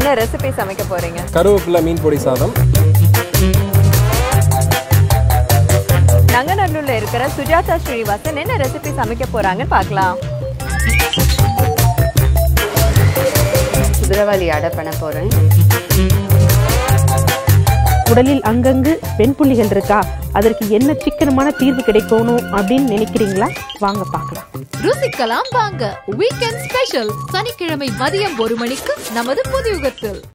என்ன ரெசிபி சமைக்க போறீங்க கருவேப்பிலை மீன் பொடி சாதம் நங்கநல்லூர்ல இருக்கிற சுஜாதா ஸ்ரீனிவாசன் என்ன ரெசிபி சமைக்க போறாங்கன்னு பார்க்கலாம் குதிரவாளி அடை பண்ண போகிறேன் உடலில் அங்கங்கு பெண் புள்ளிகள் இருக்கா அதற்கு என்ன சிக்கனமான தீர்வு கிடைக்கணும் அப்படின்னு நினைக்கிறீங்களா வாங்க பார்க்கலாம் ருசிக்கலாம் வாங்க வீக்கெண்ட் ஸ்பெஷல் சனிக்கிழமை மதியம் ஒரு மணிக்கு நமது புதியுகத்தில்